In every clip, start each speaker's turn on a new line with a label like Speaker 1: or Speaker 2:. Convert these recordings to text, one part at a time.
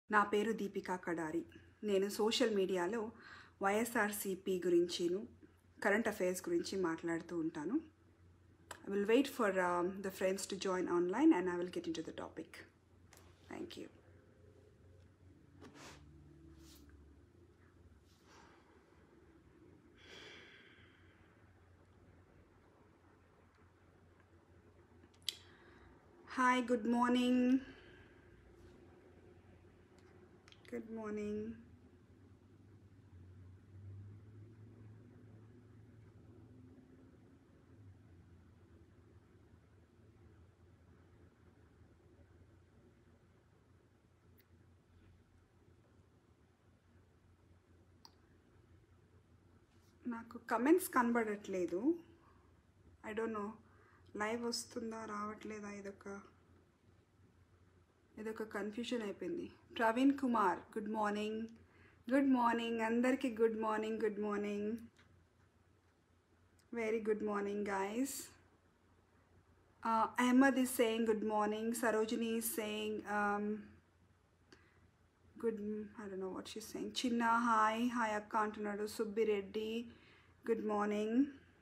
Speaker 1: నా పేరు దీపికా కడారి నేను సోషల్ మీడియాలో వైఎస్ఆర్సిపి గురించిను కరెంట్ అఫైర్స్ గురించి మాట్లాడుతూ ఉంటాను I will wait for the friends to join online and I will get into the topic thank you hi good morning good morning నాకు comments కనబడట్లేదు I don't know live వస్తుందా రావట్లేదా ఇదొక ఇదొక confusion అయిపోయింది Praveen Kumar good morning good morning అందరికీ good morning good morning very good morning guys Ahmed is saying good morning Sarojini is saying good I don't know what she's saying చిన్న hi hi అక్క అంటున్నాడు Subbireddy good morning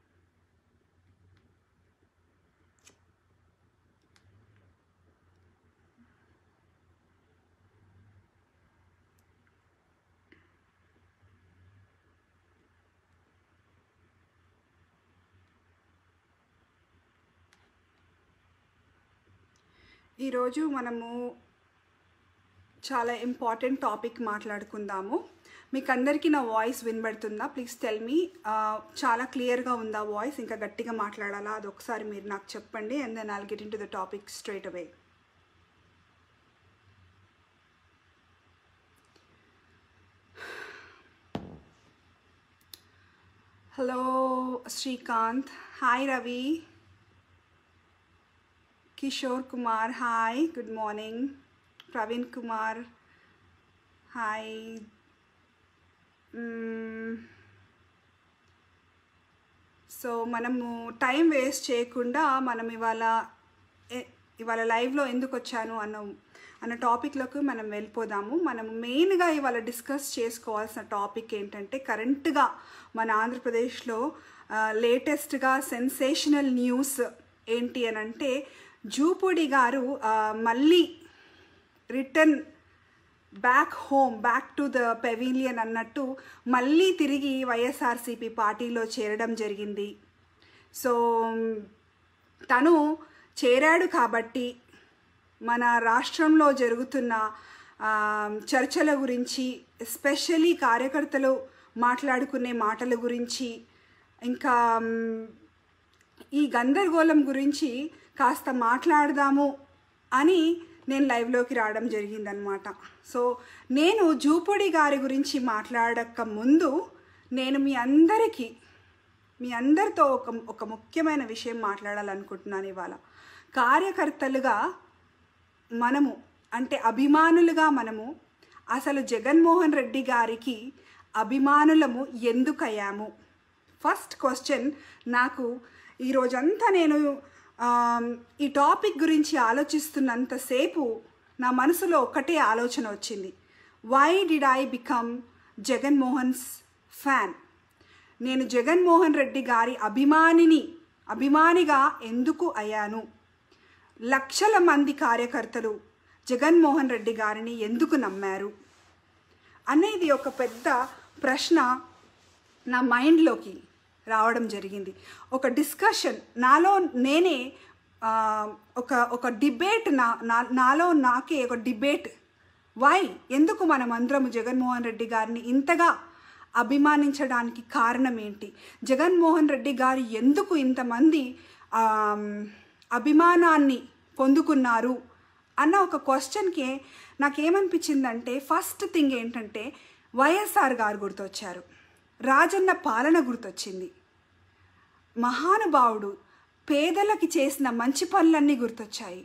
Speaker 1: ఈరోజు మనము చాలా ఇంపార్టెంట్ టాపిక్ మాట్లాడుకుందాము మీకు అందరికీ నా వాయిస్ వినబడుతుందా ప్లీజ్ టెల్ మీ చాలా క్లియర్గా ఉందా వాయిస్ ఇంకా గట్టిగా మాట్లాడాలా అది ఒకసారి మీరు నాకు చెప్పండి and then I'll get into the topic straight away hello Srikanth hi Ravi Kishore Kumar hi good morning Praveen Kumar hi so మనము టైం వేస్ట్ చేయకుండా మనం ఇవాళ ఎ- ఇవాళ లైవ్లో ఎందుకు వచ్చాను అన్న అన్న టాపిక్లోకి మనం వెళ్ళిపోదాము మనం మెయిన్గా ఇవాళ డిస్కస్ చేసుకోవాల్సిన టాపిక్ ఏంటంటే కరెంట్గా మన ఆంధ్రప్రదేశ్లో లేటెస్ట్గా సెన్సేషనల్ న్యూస్ ఏంటి అని అంటే జూపూడి గారు ఆ, మళ్ళీ return back home back to the pavilion అన్నట్టు మళ్ళీ తిరిగి వైఎస్ఆర్సీపీ పార్టీలో చేరడం జరిగింది సో తను చేరాడు కాబట్టి మన రాష్ట్రంలో జరుగుతున్న ఆ, చర్చల గురించి ఎస్పెషలీ కార్యకర్తలు మాట్లాడుకునే మాటల గురించి ఇంకా మ్, ఈ గందరగోళం గురించి కాస్త మాట్లాడదాము అని నేను లైవ్లోకి రావడం జరిగిందనమాట సో నేను జూపొడి గారి గురించి మాట్లాడక ముందు నేను మీ అందరికీ మీ అందరితో ఒక ఒక ముఖ్యమైన విషయం మాట్లాడాలనుకుంటున్నాను ఇవాళ కార్యకర్తలుగా మనము అంటే అభిమానులుగా మనము అసలు జగన్మోహన్ రెడ్డి గారికి అభిమానులము ఎందుకయ్యాము ఫస్ట్ క్వశ్చన్ నాకు ఈరోజంతా నేను ఆమ్, ఈ టాపిక్ గురించి ఆలోచిస్తున్నంతసేపు నా మనసులో ఒక్కటే ఆలోచన వచ్చింది why did I become Jaganmohan's fan నేను జగన్మోహన్ రెడ్డి గారి అభిమానిని అభిమానిగా ఎందుకు అయ్యాను లక్షల మంది కార్యకర్తలు జగన్మోహన్ రెడ్డి గారిని ఎందుకు నమ్మారు అనేది ఒక పెద్ద ప్రశ్న నా మైండ్లోకి రావడం జరిగింది ఒక డిస్కషన్ నాలో నేనే ఆ, ఒక ఒక డిబేట్ నా నా- నాలో నాకే ఒక డిబేట్ వై ఎందుకు మనం అందరము జగన్మోహన్ రెడ్డి గారిని ఇంతగా అభిమానించడానికి కారణం ఏంటి జగన్మోహన్ రెడ్డి గారు ఎందుకు ఇంతమంది ఆ, అభిమానాన్ని పొందుకున్నారు అన్న ఒక క్వశ్చన్కి నాకేమనిపించిందంటే ఫస్ట్ థింగ్ ఏంటంటే వైఎస్ఆర్ గారు గుర్తొచ్చారు రాజన్న పాలన గుర్తొచ్చింది మహానుభావుడు పేదలకి చేసిన మంచి పనులన్నీ గుర్తొచ్చాయి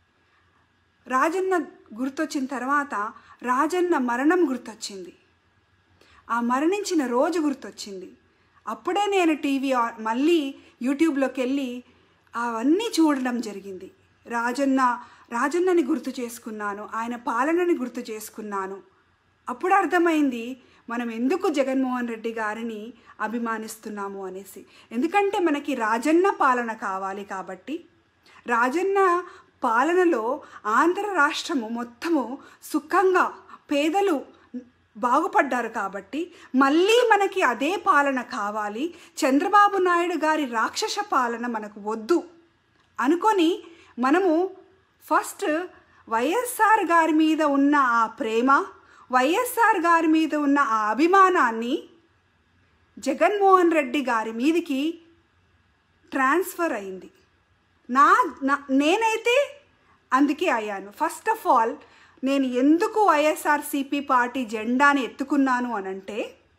Speaker 1: రాజన్న గుర్తొచ్చిన తర్వాత రాజన్న మరణం గుర్తొచ్చింది ఆ మరణించిన రోజు గుర్తొచ్చింది అప్పుడే నేను టీవీ ఆ- మళ్ళీ యూట్యూబ్లోకి వెళ్ళి అవన్నీ చూడడం జరిగింది రాజన్న రాజన్నని గుర్తు చేసుకున్నాను ఆయన పాలనని గుర్తు చేసుకున్నాను అప్పుడు అర్థమైంది మనం ఎందుకు జగన్మోహన్ రెడ్డి గారిని అభిమానిస్తున్నాము అనేసి ఎందుకంటే మనకి రాజన్న పాలన కావాలి కాబట్టి రాజన్న పాలనలో ఆంధ్ర రాష్ట్రము మొత్తము సుఖంగా పేదలు బాగుపడ్డారు కాబట్టి మళ్ళీ మనకి అదే పాలన కావాలి చంద్రబాబు నాయుడు గారి రాక్షస పాలన మనకు వద్దు అనుకొని మనము ఫస్ట్ వైఎస్ఆర్ గారి మీద ఉన్న ఆ ప్రేమ వైఎస్ఆర్ గారి మీద ఉన్న ఆ అభిమానాన్ని జగన్మోహన్ రెడ్డి గారి మీదికి ట్రాన్స్ఫర్ అయింది నా నా- నేనైతే అందుకే అయ్యాను ఫస్ట్ ఆఫ్ ఆల్ నేను ఎందుకు వైఎస్ఆర్సిపి పార్టీ జెండాని ఎత్తుకున్నాను అనంటే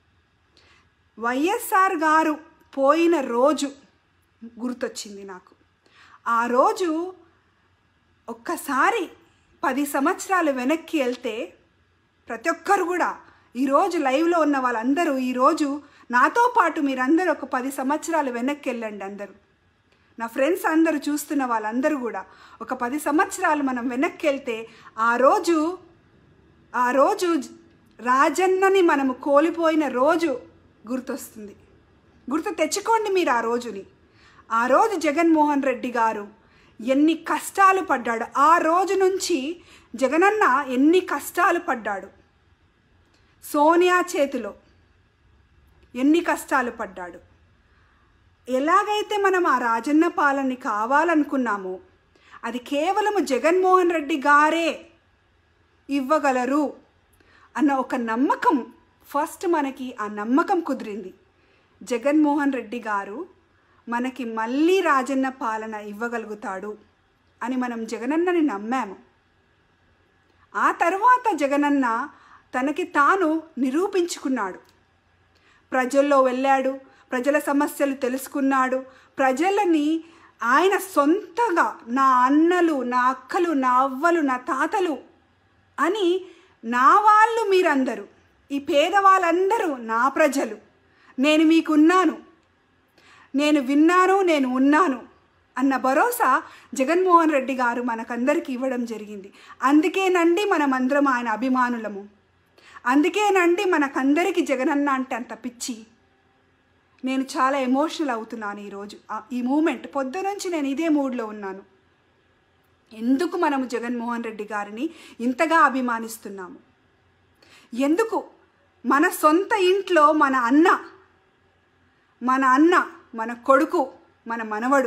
Speaker 1: వైఎస్ఆర్ గారు పోయిన రోజు గుర్తొచ్చింది నాకు ఆ రోజు ఒక్కసారి పది సంవత్సరాలు వెనక్కి వెళ్తే ప్రతి ఒక్కరు కూడా ఈరోజు లైవ్లో ఉన్న వాళ్ళందరూ ఈరోజు నాతో పాటు మీరందరూ ఒక పది సంవత్సరాలు వెనక్కి వెళ్ళండి అందరూ నా ఫ్రెండ్స్ అందరూ చూస్తున్న వాళ్ళందరూ కూడా ఒక పది సంవత్సరాలు మనం వెనక్కి వెళ్తే ఆ రోజు ఆ రోజు రాజన్నని మనము కోల్పోయిన రోజు గుర్తొస్తుంది గుర్తు తెచ్చుకోండి మీరు ఆ రోజుని ఆ రోజు జగన్మోహన్ రెడ్డి గారు ఎన్ని కష్టాలు పడ్డాడు ఆ రోజు నుంచి జగనన్న ఎన్ని కష్టాలు పడ్డాడు సోనియా చేతిలో ఎన్ని కష్టాలు పడ్డాడు ఎలాగైతే మనం ఆ రాజన్న పాలనని కావాలనుకున్నామో అది కేవలము జగన్మోహన్ రెడ్డి గారే ఇవ్వగలరు అన్న ఒక నమ్మకం ఫస్ట్ మనకి ఆ నమ్మకం కుదిరింది జగన్మోహన్ రెడ్డి గారు మనకి మళ్ళీ రాజన్న పాలన ఇవ్వగలుగుతాడు అని మనం జగనన్నని నమ్మాము ఆ తర్వాత జగనన్న తనకి తాను నిరూపించుకున్నాడు ప్రజల్లో వెళ్ళాడు ప్రజల సమస్యలు తెలుసుకున్నాడు ప్రజలని ఆయన సొంతగా నా అన్నలు నా అక్కలు నా అవ్వలు నా తాతలు అని నా వాళ్ళు మీరందరూ ఈ పేదవాళ్ళందరూ నా ప్రజలు నేను మీకున్నాను నేను విన్నాను నేను ఉన్నాను అన్న భరోసా జగన్మోహన్ రెడ్డి గారు మనకందరికీ ఇవ్వడం జరిగింది అందుకేనండి మనమందరం ఆయన అభిమానులము అందుకేనండి మనకందరికీ జగనన్న అంటే అంత పిచ్చి నేను చాలా ఎమోషనల్ అవుతున్నాను ఈరోజు ఆ- ఈ మూమెంట్ పొద్దు నుంచి నేను ఇదే మూడ్లో ఉన్నాను ఎందుకు మనము జగన్మోహన్ రెడ్డి గారిని ఇంతగా అభిమానిస్తున్నాము ఎందుకు మన సొంత ఇంట్లో మన అన్న మన అన్న మన కొడుకు మన మనవడు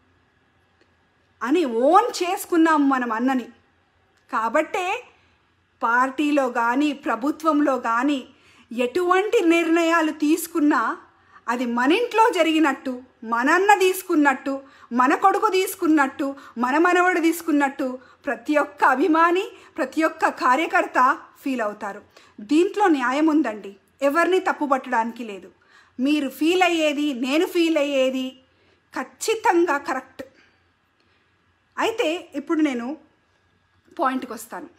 Speaker 1: అని ఓన్ చేసుకున్నాము మనం అన్నని కాబట్టే పార్టీలో కానీ ప్రభుత్వంలో కానీ ఎటువంటి నిర్ణయాలు తీసుకున్నా అది మన ఇంట్లో జరిగినట్టు మన అన్న తీసుకున్నట్టు మన కొడుకు తీసుకున్నట్టు మన మనవడు తీసుకున్నట్టు ప్రతి ఒక్క అభిమాని ప్రతి ఒక్క కార్యకర్త ఫీల్ అవుతారు దీంట్లో న్యాయం ఉందండి ఎవరిని తప్పుపట్టడానికి లేదు మీరు ఫీల్ అయ్యేది నేను ఫీల్ అయ్యేది ఖచ్చితంగా కరెక్ట్ అయితే ఇప్పుడు నేను పాయింట్కి వస్తాను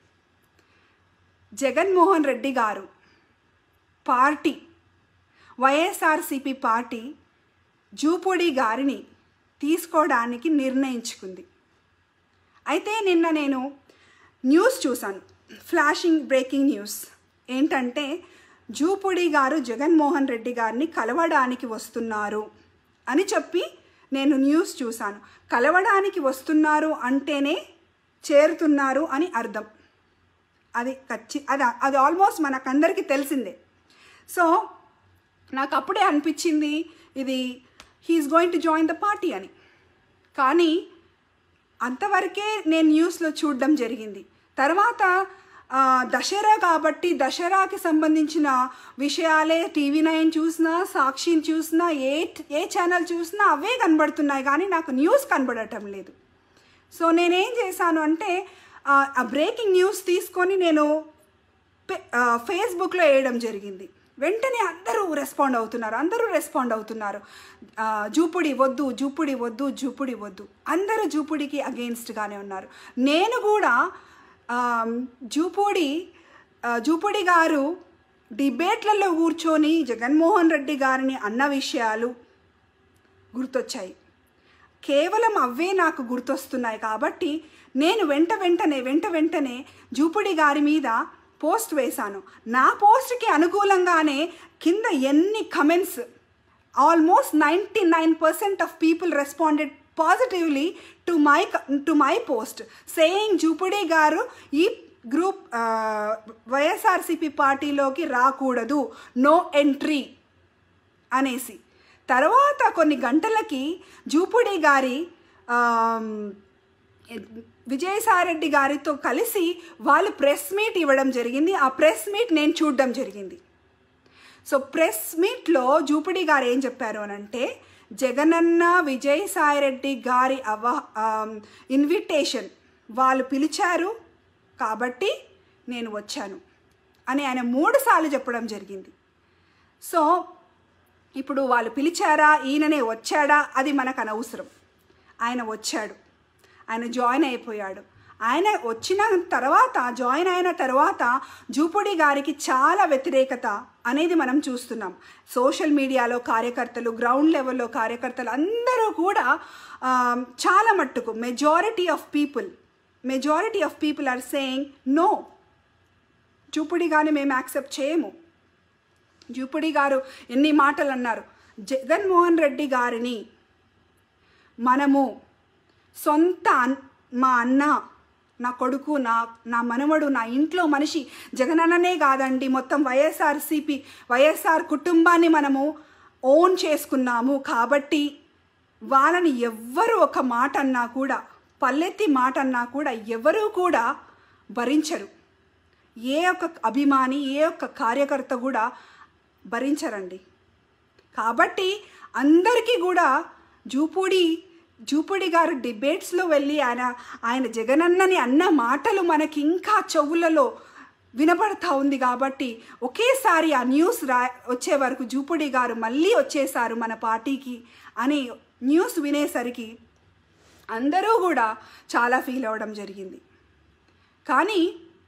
Speaker 1: జగన్మోహన్ రెడ్డి గారు పార్టీ వైఎస్ఆర్సిపి పార్టీ జూపూడి గారిని తీసుకోవడానికి నిర్ణయించుకుంది అయితే నిన్న నేను న్యూస్ చూశాను ఫ్లాషింగ్ బ్రేకింగ్ న్యూస్ ఏంటంటే జూపూడి గారు జగన్మోహన్ రెడ్డి గారిని కలవడానికి వస్తున్నారు అని చెప్పి నేను న్యూస్ చూశాను కలవడానికి వస్తున్నారు అంటేనే చేరుతున్నారు అని అర్థం అది ఖచ్చి అది అది ఆల్మోస్ట్ మనకందరికీ తెలిసిందే సో నాకు అప్పుడే అనిపించింది ఇది he's going to join the party అని కానీ అంతవరకే నేను న్యూస్లో చూడడం జరిగింది తర్వాత ఆ, దసరా కాబట్టి దసరాకి సంబంధించిన విషయాలే టీవీ నైన్ చూసినా సాక్షిని చూసినా ఏ ఏ ఛానల్ చూసినా అవే కనబడుతున్నాయి కానీ నాకు న్యూస్ కనబడటం లేదు సో నేనేం చేశాను అంటే ఆ, ఆ బ్రేకింగ్ న్యూస్ తీసుకొని నేను పే- ఆ, ఫేస్బుక్లో వేయడం జరిగింది వెంటనే అందరూ రెస్పాండ్ అవుతున్నారు అందరూ రెస్పాండ్ అవుతున్నారు ఆ, జూపుడి వద్దు జూపుడి వద్దు జూపుడి వద్దు అందరూ జూపుడికి అగెయిన్స్ట్గానే ఉన్నారు నేను కూడా ఆ, జూపూడి ఆ, జూపుడి గారు డిబేట్లలో కూర్చొని జగన్మోహన్ రెడ్డి గారిని అన్న విషయాలు గుర్తొచ్చాయి కేవలం అవే నాకు గుర్తొస్తున్నాయి కాబట్టి నేను వెంట వెంటనే వెంట వెంటనే జూపుడి గారి మీద పోస్ట్ వేశాను నా పోస్ట్కి అనుకూలంగానే కింద ఎన్ని comments almost ninety nine percent of people responded positively to my to my post saying Jupudi గారు ఈ గ్రూప్ వైఎస్ఆర్సిపి పార్టీలోకి రాకూడదు నో ఎంట్రీ అనేసి తర్వాత కొన్ని గంటలకి జూపుడి గారి ఆమ్, విజయసాయిరెడ్డి గారితో కలిసి వాళ్ళు ప్రెస్ మీట్ ఇవ్వడం జరిగింది ఆ ప్రెస్ మీట్ నేను చూడడం జరిగింది సో ప్రెస్ మీట్లో జూపిడి గారు ఏం చెప్పారు అని అంటే జగనన్న విజయసాయిరెడ్డి గారి అవ ఆమ్, ఇన్విటేషన్ వాళ్ళు పిలిచారు కాబట్టి నేను వచ్చాను అని ఆయన మూడు సార్లు చెప్పడం జరిగింది సో ఇప్పుడు వాళ్ళు పిలిచారా ఈయననే వచ్చాడా అది మనకు అనవసరం ఆయన వచ్చాడు ఆయన జాయిన్ అయిపోయాడు ఆయన వచ్చిన తర్వాత జాయిన్ అయిన తర్వాత జూపుడి గారికి చాలా వ్యతిరేకత అనేది మనం చూస్తున్నాం సోషల్ మీడియాలో కార్యకర్తలు గ్రౌండ్ లెవెల్లో కార్యకర్తలు అందరూ కూడా ఆ, చాలా మట్టుకు majority of people majority of people are saying no Jupudi గాని మేము యాక్సెప్ట్ చేయము జూపుడి గారు ఎన్ని మాటలు అన్నారు జగన్మోహన్ రెడ్డి గారిని మనము సొంత అన్ మా అన్న నా కొడుకు నా నా మనవడు నా ఇంట్లో మనిషి జగనన్ననే కాదండి మొత్తం వైఎస్ఆర్సిపి వైఎస్ఆర్ కుటుంబాన్ని మనము ఓన్ చేసుకున్నాము కాబట్టి వాళ్ళని ఎవ్వరు ఒక మాట అన్నా కూడా పల్లెత్తి మాట అన్నా కూడా ఎవరూ కూడా భరించరు ఏ ఒక్క అభిమాని ఏ ఒక్క కార్యకర్త కూడా భరించరండి కాబట్టి అందరికీ కూడా జూపూడి జూపుడి గారు డిబేట్స్లో వెళ్ళి ఆయన ఆయన జగనన్నని అన్న మాటలు మనకి ఇంకా చెవులలో వినపడతా ఉంది కాబట్టి ఒకేసారి ఆ న్యూస్ రా వచ్చే వరకు జూపుడి గారు మళ్ళీ వచ్చేసారు మన పార్టీకి అని న్యూస్ వినేసరికి అందరూ కూడా చాలా ఫీల్ అవ్వడం జరిగింది కానీ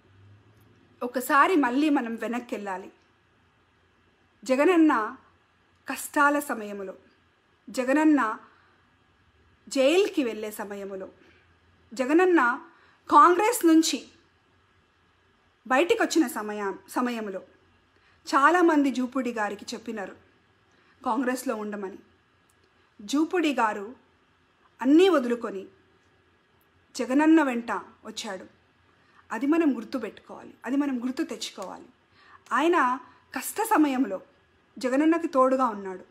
Speaker 1: ఒకసారి మళ్ళీ మనం వెనక్కి వెళ్ళాలి జగనన్న కష్టాల సమయంలో జగనన్న జైలుకి వెళ్ళే సమయంలో జగనన్న కాంగ్రెస్ నుంచి బయటికి వచ్చిన సమయం సమయంలో చాలామంది జూపుడి గారికి చెప్పినారు కాంగ్రెస్లో ఉండమని జూపుడి గారు అన్నీ వదులుకొని జగనన్న వెంట వచ్చాడు అది మనం గుర్తుపెట్టుకోవాలి అది మనం గుర్తు తెచ్చుకోవాలి ఆయన కష్ట సమయంలో జగనన్నకి తోడుగా ఉన్నాడు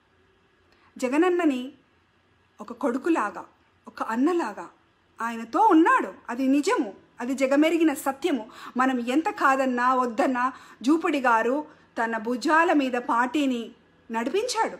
Speaker 1: జగనన్నని ఒక కొడుకులాగా ఒక అన్నలాగా ఆయనతో ఉన్నాడు అది నిజము అది జగమెరిగిన సత్యము మనం ఎంత కాదన్నా వద్దన్నా జూపుడి గారు తన భుజాల మీద పార్టీని నడిపించాడు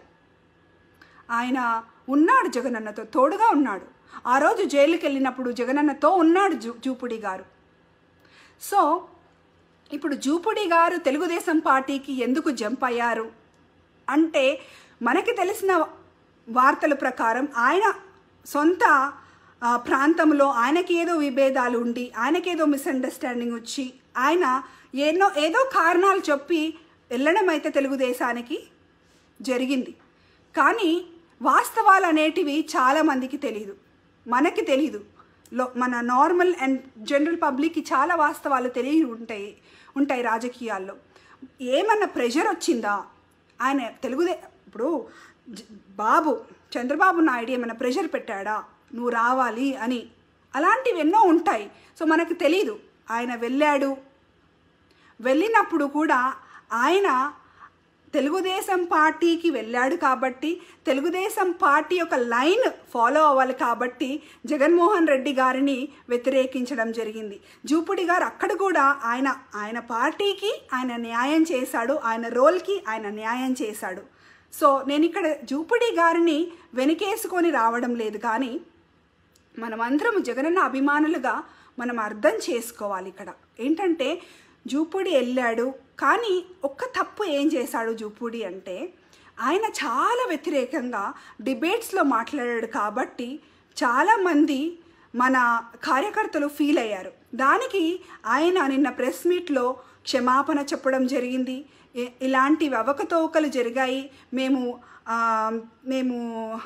Speaker 1: ఆయన ఉన్నాడు జగనన్నతో తోడుగా ఉన్నాడు ఆ రోజు జైలుకి వెళ్ళినప్పుడు జగనన్నతో ఉన్నాడు జూ జూపుడి గారు సో ఇప్పుడు జూపుడి గారు తెలుగుదేశం పార్టీకి ఎందుకు జంప్ అయ్యారు అంటే మనకి తెలిసిన వార్తల ప్రకారం ఆయన సొంత ఆ, ప్రాంతంలో ఆయనకి ఏదో విభేదాలు ఉండి ఆయనకేదో మిస్అండర్స్టాండింగ్ వచ్చి ఆయన ఎన్నో ఏదో కారణాలు చెప్పి వెళ్ళడం అయితే తెలుగుదేశానికి జరిగింది కానీ వాస్తవాలు అనేటివి చాలామందికి తెలియదు మనకి తెలియదు లో మన నార్మల్ అండ్ జనరల్ పబ్లిక్కి చాలా వాస్తవాలు తెలియ ఉంటాయి ఉంటాయి రాజకీయాల్లో ఏమన్నా ప్రెషర్ వచ్చిందా ఆయన తెలుగుదే ఇప్పుడు జ- బాబు చంద్రబాబు నాయుడు ఏమైనా ప్రెషర్ పెట్టాడా నువ్వు రావాలి అని అలాంటివి ఎన్నో ఉంటాయి సో మనకు తెలీదు ఆయన వెళ్ళాడు వెళ్ళినప్పుడు కూడా ఆయన తెలుగుదేశం పార్టీకి వెళ్ళాడు కాబట్టి తెలుగుదేశం పార్టీ యొక్క లైన్ ఫాలో అవ్వాలి కాబట్టి జగన్మోహన్ రెడ్డి గారిని వ్యతిరేకించడం జరిగింది జూపుడి గారు అక్కడ కూడా ఆయన ఆయన పార్టీకి ఆయన న్యాయం చేశాడు ఆయన రోల్కి ఆయన న్యాయం చేశాడు సో నేను ఇక్కడ జూపుడి గారిని వెనుకేసుకొని రావడం లేదు కానీ మనమందరం జగనన్న అభిమానులుగా మనం అర్థం చేసుకోవాలి ఇక్కడ ఏంటంటే జూపుడి వెళ్ళాడు కానీ ఒక్క తప్పు ఏం చేశాడు జూపుడి అంటే ఆయన చాలా వ్యతిరేకంగా డిబేట్స్లో మాట్లాడాడు కాబట్టి చాలామంది మన కార్యకర్తలు ఫీల్ అయ్యారు దానికి ఆయన నిన్న ప్రెస్ మీట్లో క్షమాపణ చెప్పడం జరిగింది ఇ- ఇలాంటివి అవకతవకలు జరిగాయి మేము ఆ, మేము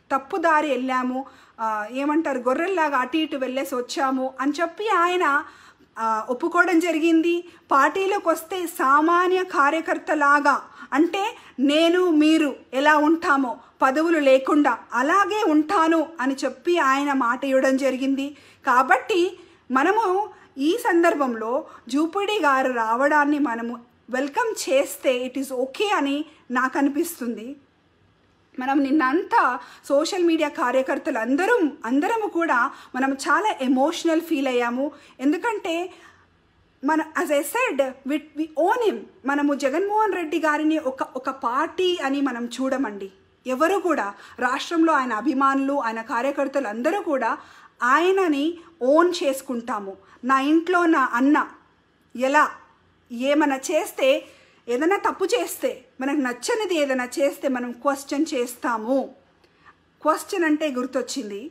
Speaker 1: తప్పుదారి వెళ్ళాము ఆ, ఏమంటారు గొర్రెల్లాగా అటు ఇటు వెళ్ళేసి వచ్చాము అని చెప్పి ఆయన ఆ, ఒప్పుకోవడం జరిగింది పార్టీలోకి వస్తే సామాన్య కార్యకర్తలాగా అంటే నేను మీరు ఎలా ఉంటామో పదవులు లేకుండా అలాగే ఉంటాను అని చెప్పి ఆయన మాట ఇవ్వడం జరిగింది కాబట్టి మనము ఈ సందర్భంలో జూపిడి గారు రావడాన్ని మనము వెల్కమ్ చేస్తే ఇట్ ఈస్ ఓకే అని నాకు అనిపిస్తుంది మనం నిన్నంతా సోషల్ మీడియా కార్యకర్తలు అందరూ అందరము కూడా మనం చాలా ఎమోషనల్ ఫీల్ అయ్యాము ఎందుకంటే మన as a said with we own him మనము జగన్మోహన్ రెడ్డి గారిని ఒక ఒక పార్టీ అని మనం చూడమండి ఎవరు కూడా రాష్ట్రంలో ఆయన అభిమానులు ఆయన కార్యకర్తలు అందరూ కూడా ఆయనని ఓన్ చేసుకుంటాము నా ఇంట్లో నా అన్న ఎలా ఏమైనా చేస్తే ఏదైనా తప్పు చేస్తే మనకు నచ్చనిది ఏదైనా చేస్తే మనం క్వశ్చన్ చేస్తాము క్వశ్చన్ అంటే గుర్తొచ్చింది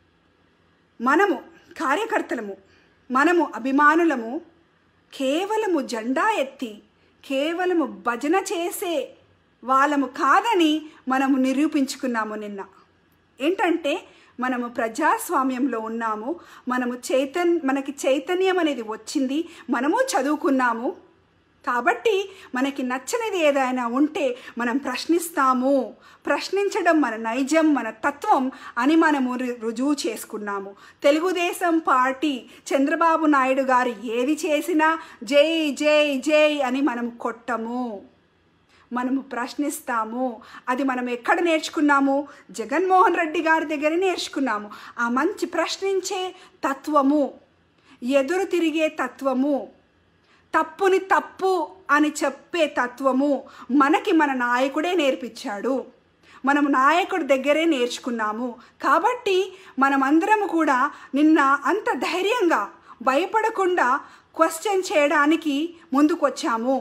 Speaker 1: మనము కార్యకర్తలము మనము అభిమానులము కేవలము జెండా ఎత్తి కేవలము భజన చేసే వాళ్ళము కాదని మనము నిరూపించుకున్నాము నిన్న ఏంటంటే మనము ప్రజాస్వామ్యంలో ఉన్నాము మనము చైతన్ మనకి చైతన్యం అనేది వచ్చింది మనము చదువుకున్నాము కాబట్టి మనకి నచ్చనిది ఏదైనా ఉంటే మనం ప్రశ్నిస్తాము ప్రశ్నించడం మన నైజం మన తత్వం అని మనము రు- రుజువు చేసుకున్నాము తెలుగుదేశం పార్టీ చంద్రబాబు నాయుడు గారు ఏది చేసినా జై జై జై అని మనం కొట్టము మనము ప్రశ్నిస్తాము అది మనం ఎక్కడ నేర్చుకున్నాము జగన్మోహన్ రెడ్డి గారి దగ్గర నేర్చుకున్నాము ఆ మంచి ప్రశ్నించే తత్వము ఎదురు తిరిగే తత్వము తప్పుని తప్పు అని చెప్పే తత్వము మనకి మన నాయకుడే నేర్పించాడు మనం నాయకుడి దగ్గరే నేర్చుకున్నాము కాబట్టి మనమందరం కూడా నిన్న అంత ధైర్యంగా భయపడకుండా క్వశ్చన్ చేయడానికి ముందుకొచ్చాము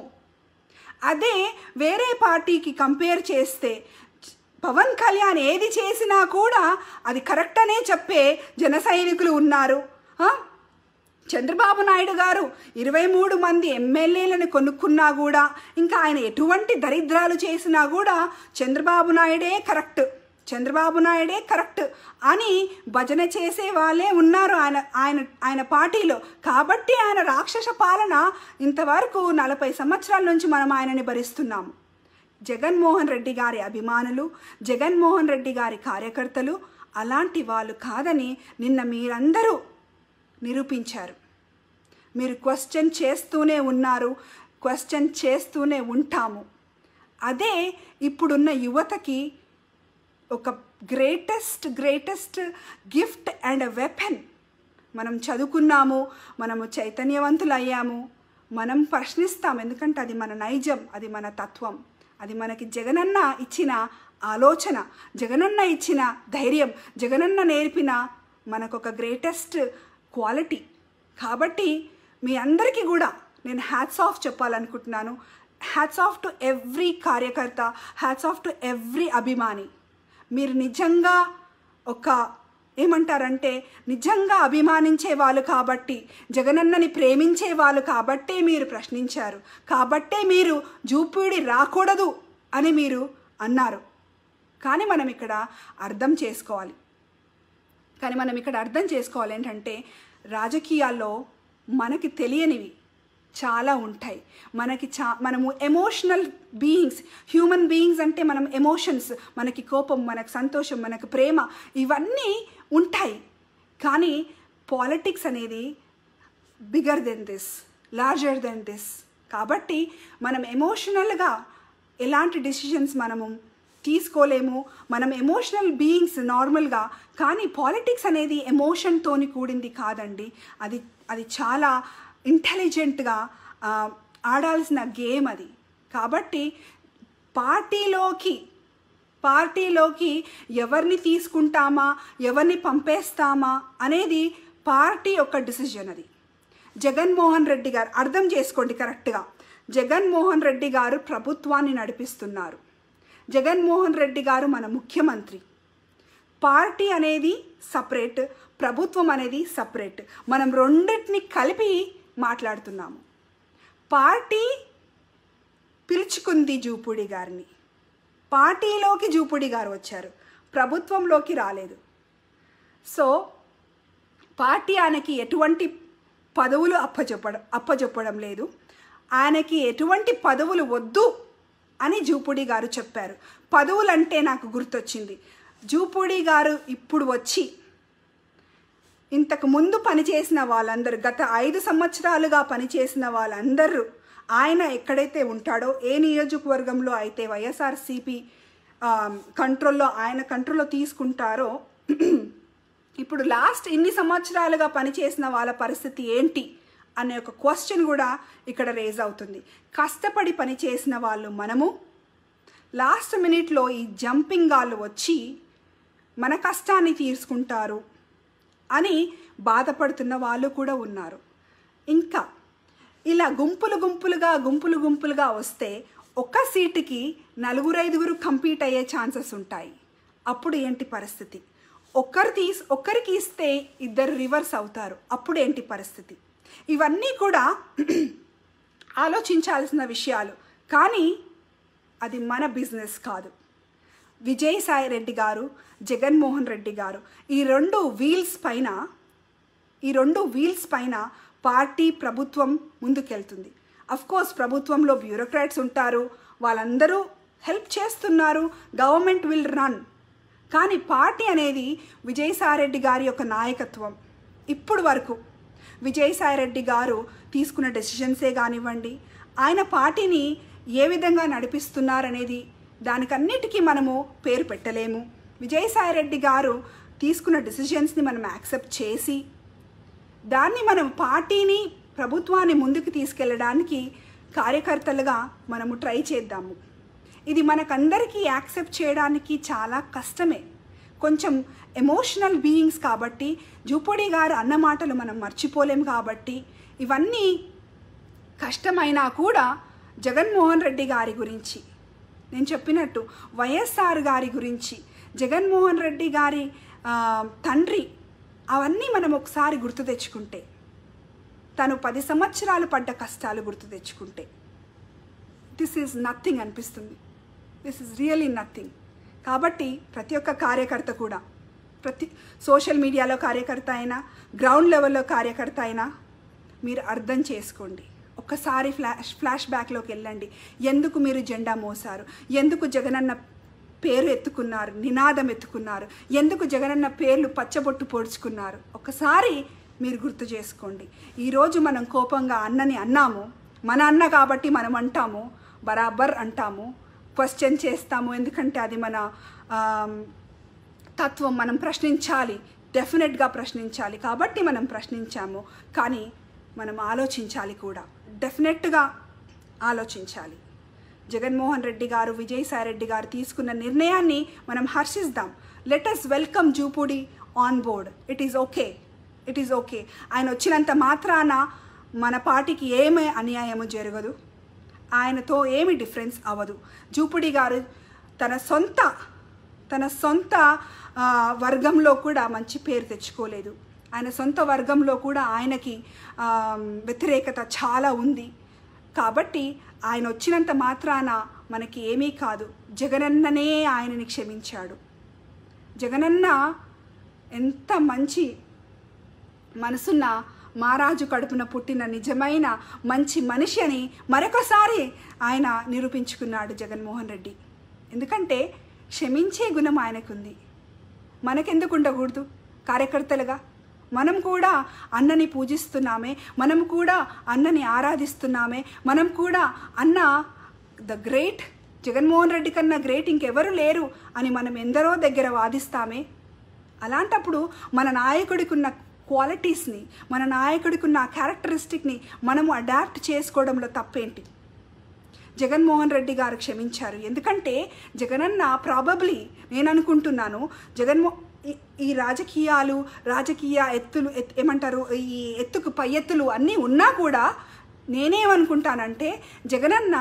Speaker 1: అదే వేరే పార్టీకి కంపేర్ చేస్తే పవన్ కళ్యాణ్ ఏది చేసినా కూడా అది కరెక్ట్ అనే చెప్పే జన సైనికులు ఉన్నారు ఆ? చంద్రబాబు నాయుడు గారు ఇరవై మూడు మంది ఎమ్మెల్యేలను కొనుక్కున్నా కూడా ఇంకా ఆయన ఎటువంటి దరిద్రాలు చేసినా కూడా చంద్రబాబు నాయుడే కరెక్ట్ చంద్రబాబు నాయుడే కరెక్ట్ అని భజన చేసే వాళ్ళే ఉన్నారు ఆయన ఆయన ఆయన పార్టీలో కాబట్టి ఆయన రాక్షస పాలన ఇంతవరకు నలభై సంవత్సరాల నుంచి మనం ఆయనని భరిస్తున్నాము జగన్మోహన్ రెడ్డి గారి అభిమానులు జగన్మోహన్ రెడ్డి గారి కార్యకర్తలు అలాంటి వాళ్ళు కాదని నిన్న మీరందరూ నిరూపించారు మీరు క్వశ్చన్ చేస్తూనే ఉన్నారు క్వశ్చన్ చేస్తూనే ఉంటాము అదే ఇప్పుడున్న యువతకి ఒక greatest greatest gift and a weapon మనం చదువుకున్నాము మనము చైతన్యవంతులు అయ్యాము మనం ప్రశ్నిస్తాం ఎందుకంటే అది మన నైజం అది మన తత్వం అది మనకి జగనన్న ఇచ్చిన ఆలోచన జగనన్న ఇచ్చిన ధైర్యం జగనన్న నేర్పిన మనకొక గ్రేటెస్ట్ క్వాలిటీ కాబట్టి మీ అందరికీ కూడా నేను హ్యాట్స్ ఆఫ్ చెప్పాలనుకుంటున్నాను హ్యాట్స్ ఆఫ్ టు ఎవ్రీ కార్యకర్త హ్యాట్స్ ఆఫ్ టు ఎవ్రీ అభిమాని మీరు నిజంగా ఒక ఏమంటారంటే నిజంగా అభిమానించే వాళ్ళు కాబట్టి జగనన్నని ప్రేమించే వాళ్ళు కాబట్టే మీరు ప్రశ్నించారు కాబట్టే మీరు జూపిడి రాకూడదు అని మీరు అన్నారు కానీ మనం ఇక్కడ అర్థం చేసుకోవాలి కానీ మనం ఇక్కడ అర్థం చేసుకోవాలి ఏంటంటే రాజకీయాల్లో మనకి తెలియనివి చాలా ఉంటాయి మనకి చా మనము ఎమోషనల్ బీయింగ్స్ హ్యూమన్ బీయింగ్స్ అంటే మనం ఎమోషన్స్ మనకి కోపం మనకు సంతోషం మనకు ప్రేమ ఇవన్నీ ఉంటాయి కానీ పాలిటిక్స్ అనేది bigger than this larger than this కాబట్టి మనం ఎమోషనల్గా ఎలాంటి డిసిషన్స్ మనము తీసుకోలేము మనం ఎమోషనల్ బీయింగ్స్ నార్మల్గా కానీ పాలిటిక్స్ అనేది ఎమోషన్తోని కూడింది కాదండి అది అది చాలా ఇంటెలిజెంట్గా ఆడాల్సిన గేమ్ అది కాబట్టి పార్టీలోకి పార్టీలోకి ఎవరిని తీసుకుంటామా ఎవరిని పంపేస్తామా అనేది పార్టీ యొక్క డిసిజన్ అది జగన్మోహన్ రెడ్డి గారు అర్థం చేసుకోండి కరెక్ట్గా జగన్మోహన్ రెడ్డి గారు ప్రభుత్వాన్ని నడిపిస్తున్నారు జగన్మోహన్ రెడ్డి గారు మన ముఖ్యమంత్రి పార్టీ అనేది సపరేట్ ప్రభుత్వం అనేది సపరేట్ మనం రెండింటిని కలిపి మాట్లాడుతున్నాము పార్టీ పిలుచుకుంది జూపుడి గారిని పార్టీలోకి జూపుడి గారు వచ్చారు ప్రభుత్వంలోకి రాలేదు సో పార్టీ ఆయనకి ఎటువంటి పదవులు అప్పచెప్పడం అప్పచెప్పడం లేదు ఆయనకి ఎటువంటి పదవులు వద్దు అని జూపూడి గారు చెప్పారు పదవులంటే నాకు గుర్తొచ్చింది జూపూడి గారు ఇప్పుడు వచ్చి ఇంతకు ముందు పనిచేసిన వాళ్ళందరూ గత ఐదు సంవత్సరాలుగా పనిచేసిన వాళ్ళందరూ ఆయన ఎక్కడైతే ఉంటాడో ఏ నియోజకవర్గంలో అయితే వైఎస్ఆర్సిపి కంట్రోల్లో ఆయన కంట్రోల్లో తీసుకుంటారో ఇప్పుడు లాస్ట్ ఇన్ని సంవత్సరాలుగా పనిచేసిన వాళ్ళ పరిస్థితి ఏంటి అనే ఒక క్వశ్చన్ కూడా ఇక్కడ రేజ్ అవుతుంది కష్టపడి పనిచేసిన వాళ్ళు మనము లాస్ట్ మినిట్లో ఈ జంపింగ్ గాళ్ళు వచ్చి మన కష్టాన్ని తీసుకుంటారు అని బాధపడుతున్న వాళ్ళు కూడా ఉన్నారు ఇంకా ఇలా గుంపులు గుంపులుగా గుంపులు గుంపులుగా వస్తే ఒక్క సీటుకి నలుగురు ఐదుగురు కంపీట్ అయ్యే ఛాన్సెస్ ఉంటాయి అప్పుడు ఏంటి పరిస్థితి ఒక్కరు తీసి ఒక్కరికి ఇస్తే ఇద్దరు రివర్స్ అవుతారు అప్పుడు ఏంటి పరిస్థితి ఇవన్నీ కూడా ఆలోచించాల్సిన విషయాలు కానీ అది మన బిజినెస్ కాదు విజయసాయి రెడ్డి గారు జగన్మోహన్ రెడ్డి గారు ఈ రెండు వీల్స్ పైన ఈ రెండు వీల్స్ పైన పార్టీ ప్రభుత్వం ముందుకెళ్తుంది కోర్స్ ప్రభుత్వంలో బ్యూరోక్రాట్స్ ఉంటారు వాళ్ళందరూ హెల్ప్ చేస్తున్నారు గవర్నమెంట్ విల్ రన్ కానీ పార్టీ అనేది విజయసాయిరెడ్డి గారి యొక్క నాయకత్వం ఇప్పుడు వరకు విజయసాయిరెడ్డి గారు తీసుకున్న డెసిషన్సే కానివ్వండి ఆయన పార్టీని ఏ విధంగా నడిపిస్తున్నారనేది దానికన్నిటికీ మనము పేరు పెట్టలేము విజయసాయిరెడ్డి గారు తీసుకున్న డెసిషన్స్ని మనం యాక్సెప్ట్ చేసి దాన్ని మనం పార్టీని ప్రభుత్వాన్ని ముందుకు తీసుకెళ్ళడానికి కార్యకర్తలుగా మనము ట్రై చేద్దాము ఇది మనకందరికీ యాక్సెప్ట్ చేయడానికి చాలా కష్టమే కొంచెం ఎమోషనల్ బీయింగ్స్ కాబట్టి జూపొడి గారు అన్న మాటలు మనం మర్చిపోలేం కాబట్టి ఇవన్నీ కష్టమైనా కూడా జగన్మోహన్ రెడ్డి గారి గురించి నేను చెప్పినట్టు వైఎస్ఆర్ గారి గురించి జగన్మోహన్ రెడ్డి గారి ఆ, తండ్రి అవన్నీ మనం ఒకసారి గుర్తు తెచ్చుకుంటే తను పది సంవత్సరాలు పడ్డ కష్టాలు గుర్తు తెచ్చుకుంటే దిస్ ఈజ్ నథింగ్ అనిపిస్తుంది దిస్ ఈజ్ రియలీ నథింగ్ కాబట్టి ప్రతి ఒక్క కార్యకర్త కూడా ప్రతి సోషల్ మీడియాలో కార్యకర్త అయినా గ్రౌండ్ లెవెల్లో కార్యకర్త అయినా మీరు అర్థం చేసుకోండి ఒక్కసారి ఫ్లాష్ ఫ్లాష్ బ్యాక్లోకి వెళ్ళండి ఎందుకు మీరు జెండా మోసారు ఎందుకు జగనన్న పేరు ఎత్తుకున్నారు నినాదం ఎత్తుకున్నారు ఎందుకు జగనన్న పేర్లు పచ్చబొట్టు పొడుచుకున్నారు ఒకసారి మీరు గుర్తు చేసుకోండి ఈరోజు మనం కోపంగా అన్నని అన్నాము మన అన్న కాబట్టి మనం అంటాము బరాబర్ అంటాము క్వశ్చన్ చేస్తాము ఎందుకంటే అది మన ఆమ్, తత్వం మనం ప్రశ్నించాలి డెఫినెట్గా ప్రశ్నించాలి కాబట్టి మనం ప్రశ్నించాము కానీ మనం ఆలోచించాలి కూడా డెఫినెట్గా ఆలోచించాలి జగన్మోహన్ రెడ్డి గారు విజయసాయి రెడ్డి గారు తీసుకున్న నిర్ణయాన్ని మనం హర్షిద్దాం let us welcome Jupudi on board it is okay it is okay ఆయన వచ్చినంత మాత్రాన మన పార్టీకి ఏమీ అన్యాయము జరగదు ఆయనతో ఏమి డిఫరెన్స్ అవ్వదు జూపుడి గారు తన సొంత తన సొంత ఆ, వర్గంలో కూడా మంచి పేరు తెచ్చుకోలేదు ఆయన సొంత వర్గంలో కూడా ఆయనకి ఆ, వ్యతిరేకత చాలా ఉంది కాబట్టి ఆయన వచ్చినంత మాత్రాన మనకి ఏమీ కాదు జగనన్ననే ఆయనని క్షమించాడు జగనన్న ఎంత మంచి మనసున్న మారాజు కడుపున పుట్టిన నిజమైన మంచి మనిషి అని మరొకసారి ఆయన నిరూపించుకున్నాడు జగన్మోహన్ రెడ్డి ఎందుకంటే క్షమించే గుణం ఆయనకుంది మనకెందుకు ఉండకూడదు కార్యకర్తలుగా మనం కూడా అన్నని పూజిస్తున్నామే మనం కూడా అన్నని ఆరాధిస్తున్నామే మనం కూడా అన్న ద గ్రేట్ జగన్మోహన్ రెడ్డి కన్నా గ్రేట్ ఇంకెవరు లేరు అని మనం ఎందరో దగ్గర వాదిస్తామే అలాంటప్పుడు మన నాయకుడికి ఉన్న క్వాలిటీస్ని మన నాయకుడికి ఉన్న క్యారెక్టరిస్టిక్ని మనము అడాప్ట్ చేసుకోవడంలో తప్పేంటి జగన్మోహన్ రెడ్డి గారు క్షమించారు ఎందుకంటే జగనన్న ప్రాబబ్లీ నేను అనుకుంటున్నాను జగన్మో ఈ- ఈ రాజకీయాలు రాజకీయ ఎత్తులు ఎత్- ఏమంటారు ఈ ఎత్తుకు పై ఎత్తులు అన్నీ ఉన్నా కూడా నేనేమనుకుంటానంటే జగనన్న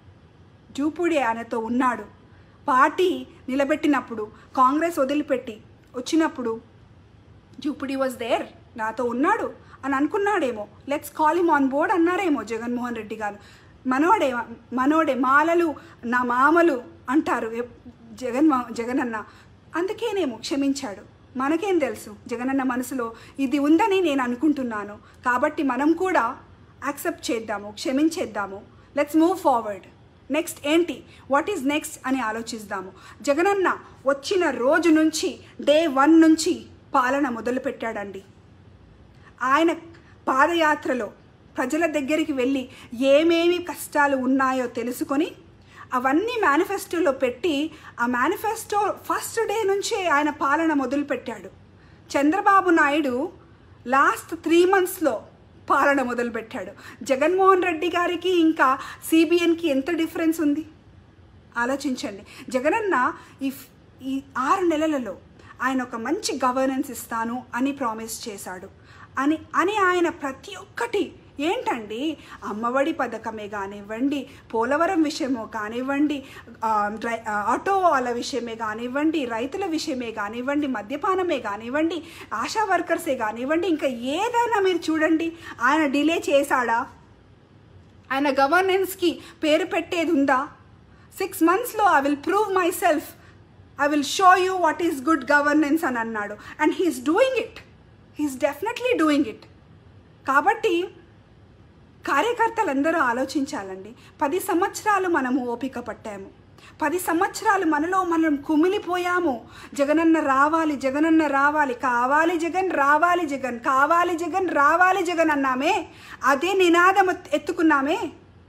Speaker 1: జూపూడి ఆయనతో ఉన్నాడు పార్టీ నిలబెట్టినప్పుడు కాంగ్రెస్ వదిలిపెట్టి వచ్చినప్పుడు జూపుడి వాజ్ దేర్ నాతో ఉన్నాడు అని అనుకున్నాడేమో let's call him on board అన్నారేమో జగన్మోహన్ రెడ్డి గారు మనోడే మనోడే మాలలు నా మామలు అంటారు ఎప్- జగన్ జగనన్న అందుకేనేమో క్షమించాడు మనకేం తెలుసు జగనన్న మనసులో ఇది ఉందని నేను అనుకుంటున్నాను కాబట్టి మనం కూడా యాక్సెప్ట్ చేద్దాము క్షమించేద్దాము లెట్స్ మూవ్ ఫార్వర్డ్ నెక్స్ట్ ఏంటి వాట్ ఈజ్ నెక్స్ట్ అని ఆలోచిద్దాము జగనన్న వచ్చిన రోజు నుంచి డే వన్ నుంచి పాలన మొదలుపెట్టాడండి ఆయన పాదయాత్రలో ప్రజల దగ్గరికి వెళ్ళి ఏమేమి కష్టాలు ఉన్నాయో తెలుసుకొని అవన్నీ మేనిఫెస్టోలో పెట్టి ఆ మేనిఫెస్టో ఫస్ట్ డే నుంచే ఆయన పాలన మొదలుపెట్టాడు చంద్రబాబు నాయుడు లాస్ట్ త్రీ మంత్స్లో పాలన మొదలుపెట్టాడు జగన్మోహన్ రెడ్డి గారికి ఇంకా సిబిఎన్కి ఎంత డిఫరెన్స్ ఉంది ఆలోచించండి జగనన్న ఈ ఫ్- ఈ ఆరు నెలలలో ఆయన ఒక మంచి గవర్నెన్స్ ఇస్తాను అని ప్రామిస్ చేశాడు అని అని ఆయన ప్రతి ఒక్కటి ఏంటండి అమ్మఒడి పథకమే కానివ్వండి పోలవరం విషయమో కానివ్వండి ఆ, డ్రై- ఆ, ఆటో వాళ్ళ విషయమే కానివ్వండి రైతుల విషయమే కానివ్వండి మద్యపానమే కానివ్వండి ఆశా వర్కర్సే కానివ్వండి ఇంకా ఏదైనా మీరు చూడండి ఆయన డిలే చేశాడా ఆయన గవర్నెన్స్కి పేరు పెట్టేది ఉందా సిక్స్ మంత్స్లో I will prove myself I will show you what is good governance అని అన్నాడు and he's doing it he's definitely doing it కాబట్టి కార్యకర్తలందరూ ఆలోచించాలండి పది సంవత్సరాలు మనము ఓపిక పట్టాము పది సంవత్సరాలు మనలో మనం కుమిలిపోయాము జగనన్న రావాలి జగనన్న రావాలి కావాలి జగన్ రావాలి జగన్ కావాలి జగన్ రావాలి జగన్ అన్నామే అదే నినాదం ఎత్- ఎత్తుకున్నామే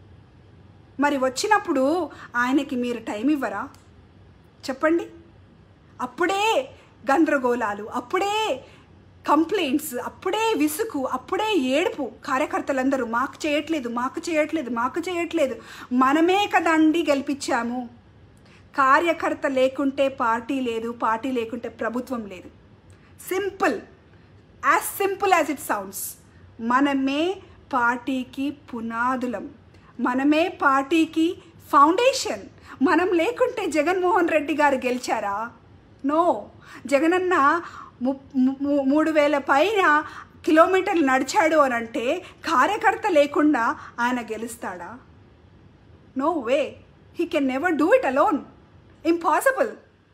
Speaker 1: మరి వచ్చినప్పుడు ఆయనకి మీరు టైం ఇవ్వరా చెప్పండి అప్పుడే గందరగోళాలు అప్పుడే కంప్లైంట్స్ అప్పుడే విసుగు అప్పుడే ఏడుపు కార్యకర్తలందరూ మాకు చేయట్లేదు మాకు చేయట్లేదు మాకు చేయట్లేదు మనమే కదండి గెలిపించాము కార్యకర్త లేకుంటే పార్టీ లేదు పార్టీ లేకుంటే ప్రభుత్వం లేదు simple as simple as it sounds మనమే పార్టీకి పునాదులం మనమే పార్టీకి ఫౌండేషన్ మనం లేకుంటే జగన్మోహన్ రెడ్డి గారు గెలిచారా నో జగనన్న ము- ము- మూడు వేల పైన కిలోమీటర్లు నడిచాడు అని అంటే కార్యకర్త లేకుండా ఆయన గెలుస్తాడా no way he can never do it alone impossible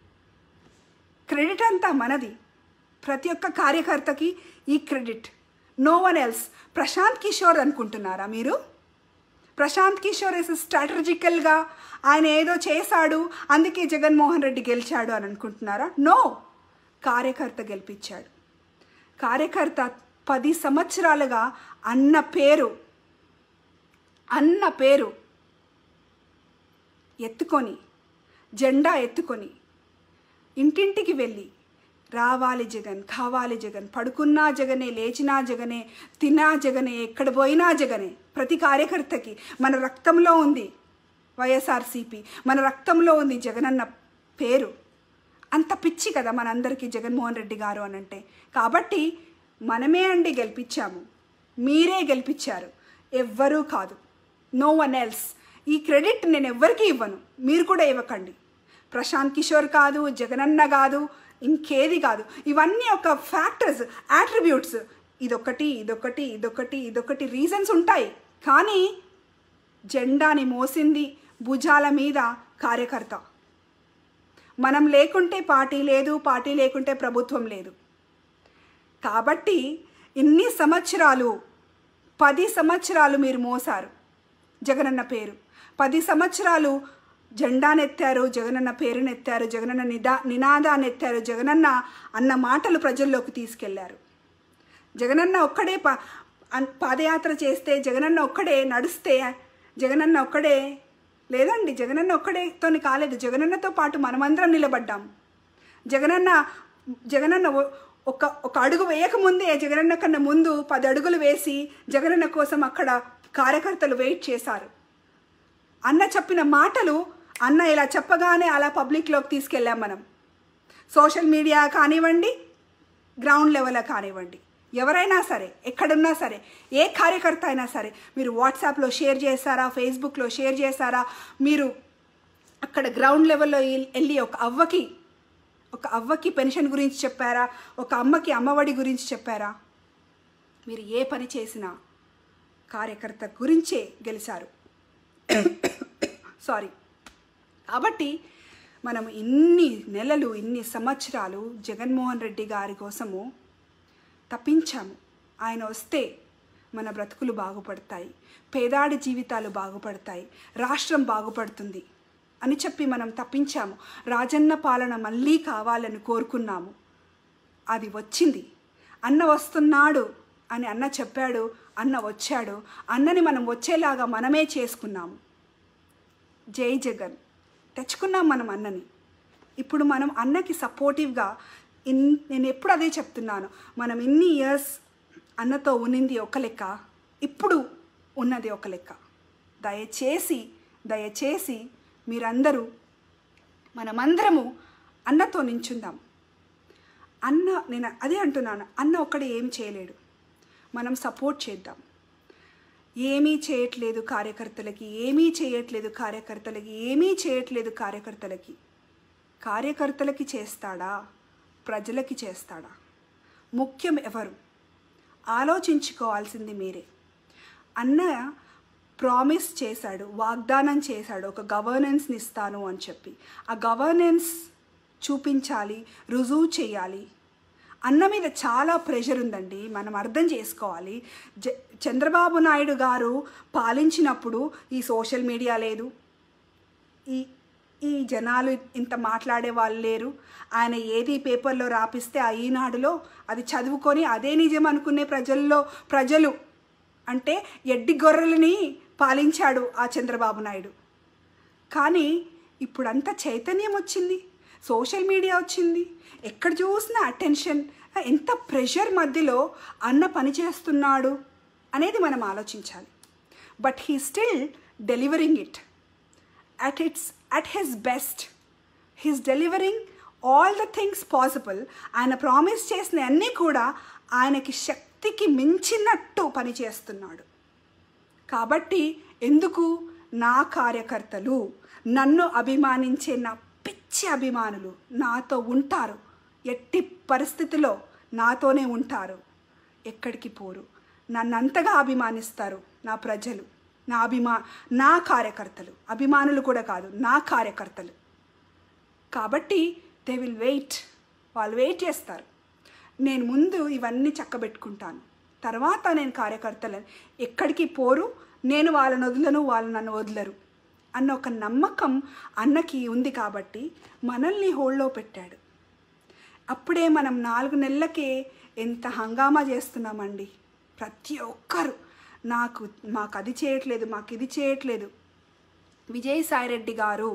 Speaker 1: credit అంతా మనది ప్రతి ఒక్క కార్యకర్తకి ఈ credit no one else Prashant Kishore అనుకుంటున్నారా మీరు ప్రశాంత్ కిషోర్ ఇస్ స్ట్రాటజికల్గా ఆయన ఏదో చేశాడు అందుకే జగన్మోహన్ రెడ్డి గెలిచాడు అని అనుకుంటున్నారా నో కార్యకర్త గెలిపించాడు కార్యకర్త పది సంవత్సరాలుగా అన్న పేరు అన్న పేరు ఎత్తుకొని జెండా ఎత్తుకొని ఇంటింటికి వెళ్ళి రావాలి జగన్ కావాలి జగన్ పడుకున్నా జగనే లేచినా జగనే తిన్నా జగనే ఎక్కడ పోయినా జగనే ప్రతి కార్యకర్తకి మన రక్తంలో ఉంది వైఎస్ఆర్సీపీ మన రక్తంలో ఉంది జగనన్న పేరు అంత పిచ్చి కదా మనందరికీ జగన్మోహన్ రెడ్డి గారు అని అంటే కాబట్టి మనమే అండి గెలిపించాము మీరే గెలిపించారు ఎవ్వరూ కాదు నో వన్ ఎల్స్ ఈ క్రెడిట్ నేను ఎవ్వరికీ ఇవ్వను మీరు కూడా ఇవ్వకండి ప్రశాంత్ కిషోర్ కాదు జగనన్న కాదు ఇంకేది కాదు ఇవన్నీ ఒక ఫ్యాక్టర్స్ యాట్రిబ్యూట్స్ ఇదొకటి ఇదొకటి ఇదొకటి ఇదొకటి రీజన్స్ ఉంటాయి కానీ జెండాని మోసింది భుజాల మీద కార్యకర్త మనం లేకుంటే పార్టీ లేదు పార్టీ లేకుంటే ప్రభుత్వం లేదు కాబట్టి ఇన్ని సంవత్సరాలు పది సంవత్సరాలు మీరు మోసారు జగనన్న పేరు పది సంవత్సరాలు జెండానెత్తారు జగనన్న పేరునెత్తారు జగనన్న నిదా నినాదాన్ని ఎత్తారు జగనన్న అన్న మాటలు ప్రజల్లోకి తీసుకెళ్లారు జగనన్న ఒక్కడే పా అన్- పాదయాత్ర చేస్తే జగనన్న ఒక్కడే నడిస్తే జగనన్న ఒక్కడే లేదండి జగనన్న ఒక్కడేతోని కాలేదు జగనన్నతో పాటు మనమందరం నిలబడ్డాం జగనన్న జగనన్న ఒ- ఒక ఒక అడుగు వేయకముందే జగనన్న కన్నా ముందు పది అడుగులు వేసి జగనన్న కోసం అక్కడ కార్యకర్తలు వెయిట్ చేశారు అన్న చెప్పిన మాటలు అన్న ఇలా చెప్పగానే అలా పబ్లిక్లోకి తీసుకెళ్ళాం మనం సోషల్ మీడియా కానివ్వండి గ్రౌండ్ లెవెల్ కానివ్వండి ఎవరైనా సరే ఎక్కడున్నా సరే ఏ కార్యకర్త అయినా సరే మీరు వాట్సాప్లో షేర్ చేశారా ఫేస్బుక్లో షేర్ చేశారా మీరు అక్కడ గ్రౌండ్ లెవెల్లో ఎల్- వెళ్ళి ఒక అవ్వకి ఒక అవ్వకి పెన్షన్ గురించి చెప్పారా ఒక అమ్మకి అమ్మఒడి గురించి చెప్పారా మీరు ఏ పని చేసినా కార్యకర్త గురించే గెలిచారు సారీ కాబట్టి మనం ఇన్ని నెలలు ఇన్ని సంవత్సరాలు జగన్మోహన్ రెడ్డి గారి కోసము తప్పించాము ఆయన వస్తే మన బ్రతుకులు బాగుపడతాయి పేదాడి జీవితాలు బాగుపడతాయి రాష్ట్రం బాగుపడుతుంది అని చెప్పి మనం తప్పించాము రాజన్న పాలన మళ్ళీ కావాలని కోరుకున్నాము అది వచ్చింది అన్న వస్తున్నాడు అని అన్న చెప్పాడు అన్న వచ్చాడు అన్నని మనం వచ్చేలాగా మనమే చేసుకున్నాము జై జగన్ తెచ్చుకున్నాం మనం అన్నని ఇప్పుడు మనం అన్నకి సపోర్టివ్గా ఇన్ నేను ఎప్పుడు అదే చెప్తున్నాను మనం ఇన్ని ఇయర్స్ అన్నతో ఉన్నింది ఒక లెక్క ఇప్పుడు ఉన్నది ఒక లెక్క దయచేసి దయచేసి మీరందరూ మనమందరము అన్నతో నించుందాం అన్న నేను అదే అంటున్నాను అన్న ఒక్కడే ఏం చేయలేడు మనం సపోర్ట్ చేద్దాం ఏమీ చేయట్లేదు కార్యకర్తలకి ఏమీ చేయట్లేదు కార్యకర్తలకి ఏమీ చేయట్లేదు కార్యకర్తలకి కార్యకర్తలకి చేస్తాడా ప్రజలకి చేస్తాడా ముఖ్యం ఎవరు ఆలోచించుకోవాల్సింది మీరే అన్న ప్రామిస్ చేశాడు వాగ్దానం చేశాడు ఒక గవర్నెన్స్ని ఇస్తాను అని చెప్పి ఆ గవర్నెన్స్ చూపించాలి రుజువు చేయాలి అన్న మీద చాలా ప్రెషర్ ఉందండి మనం అర్థం చేసుకోవాలి జ చంద్రబాబు నాయుడు గారు పాలించినప్పుడు ఈ సోషల్ మీడియా లేదు ఈ ఈ జనాలు ఇంత మాట్లాడే వాళ్ళు లేరు ఆయన ఏది పేపర్లో రాపిస్తే ఆ ఈనాడులో అది చదువుకొని అదే నిజం అనుకునే ప్రజల్లో ప్రజలు అంటే ఎడ్డి గొర్రెలని పాలించాడు ఆ చంద్రబాబు నాయుడు కానీ ఇప్పుడంతా చైతన్యం వచ్చింది సోషల్ మీడియా వచ్చింది ఎక్కడ చూసినా అటెన్షన్ ఎంత ప్రెషర్ మధ్యలో అన్న పని చేస్తున్నాడు అనేది మనం ఆలోచించాలి but he still delivering it at its at his best he's delivering all the things possible ఆయన ప్రామిస్ చేసిన అన్నీ కూడా ఆయనకి శక్తికి మించినట్టు పనిచేస్తున్నాడు కాబట్టి ఎందుకు నా కార్యకర్తలు నన్ను అభిమానించే నా పిచ్చి అభిమానులు నాతో ఉంటారు ఎట్టి పరిస్థితిలో నాతోనే ఉంటారు ఎక్కడికి పోరు నన్ను అంతగా అభిమానిస్తారు నా ప్రజలు నా అభిమా నా కార్యకర్తలు అభిమానులు కూడా కాదు నా కార్యకర్తలు కాబట్టి దే విల్ వెయిట్ వాళ్ళు వెయిట్ చేస్తారు నేను ముందు ఇవన్నీ చక్కబెట్టుకుంటాను తర్వాత నేను కార్యకర్తలను ఎక్కడికి పోరు నేను వాళ్ళని వదలను వాళ్ళు నన్ను వదలరు అన్న ఒక నమ్మకం అన్నకి ఉంది కాబట్టి మనల్ని హోల్డ్లో పెట్టాడు అప్పుడే మనం నాలుగు నెలలకే ఎంత హంగామా చేస్తున్నామండి ప్రతి ఒక్కరు నాకు మాకు అది చేయట్లేదు మాకు ఇది చేయట్లేదు విజయసాయిరెడ్డి గారు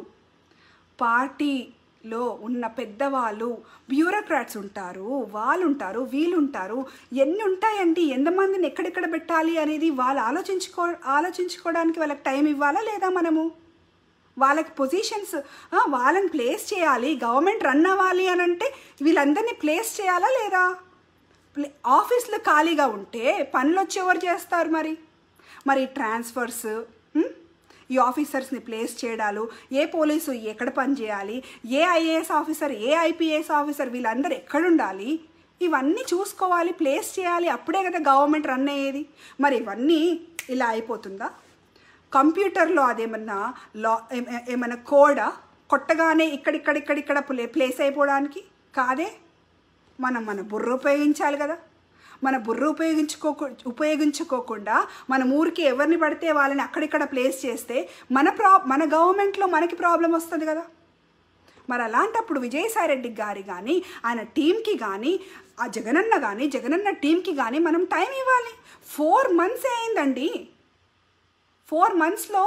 Speaker 1: పార్టీలో ఉన్న పెద్దవాళ్ళు బ్యూరోక్రాట్స్ ఉంటారు వాళ్ళు ఉంటారు వీళ్ళు ఉంటారు ఎన్ని ఉంటాయండి ఎంతమందిని ఎక్కడెక్కడ పెట్టాలి అనేది వాళ్ళు ఆలోచించుకో ఆలోచించుకోవడానికి వాళ్ళకి టైం ఇవ్వాలా లేదా మనము వాళ్ళకి పొజిషన్స్ వాళ్ళని ప్లేస్ చేయాలి గవర్నమెంట్ రన్ అవ్వాలి అని అంటే వీళ్ళందరినీ ప్లేస్ చేయాలా లేదా ప్లే- ఆఫీసులు ఖాళీగా ఉంటే పనులు వచ్చి ఎవరు చేస్తారు మరి మరి ట్రాన్స్ఫర్స్ ఉమ్, ఈ ఆఫీసర్స్ని ప్లేస్ చేయడాలు ఏ పోలీసు ఎక్కడ పని చేయాలి ఏ ఐఏఎస్ ఆఫీసర్ ఏ ఐపీఎస్ ఆఫీసర్ వీళ్ళందరూ ఎక్కడుండాలి ఇవన్నీ చూసుకోవాలి ప్లేస్ చేయాలి అప్పుడే కదా గవర్నమెంట్ రన్ అయ్యేది మరి ఇవన్నీ ఇలా అయిపోతుందా కంప్యూటర్లో అదేమన్నా లా ఏమ- ఏమన్నా కోడా కొట్టగానే ఇక్కడిక్కడిక్కడిక్కడ ప్లే ప్లేస్ అయిపోవడానికి కాదే మనం మన బుర్ర ఉపయోగించాలి కదా మన బుర్ర ఉపయోగించుకోకు ఉపయోగించుకోకుండా మన ఊరికి ఎవరిని పడితే వాళ్ళని అక్కడిక్కడ ప్లేస్ చేస్తే మన ప్రా మన గవర్నమెంట్లో మనకి ప్రాబ్లం వస్తుంది కదా మరి అలాంటప్పుడు విజయసాయిరెడ్డి గారి కానీ ఆయన టీంకి కానీ ఆ జగనన్న కానీ జగనన్న టీంకి కానీ మనం టైం ఇవ్వాలి ఫోర్ మంత్స్ అయిందండి ఫోర్ మంత్స్లో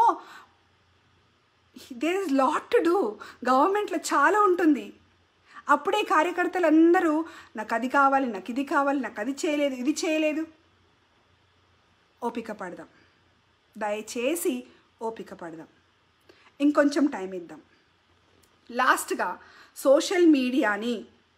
Speaker 1: there is lot to do గవర్నమెంట్లో చాలా ఉంటుంది అప్పుడే కార్యకర్తలందరూ నాకు అది కావాలి నాకు ఇది కావాలి నాకు అది చేయలేదు ఇది చేయలేదు ఓపిక పడదాం దయచేసి ఓపిక పడదాం ఇంకొంచెం టైం ఇద్దాం లాస్ట్గా సోషల్ మీడియాని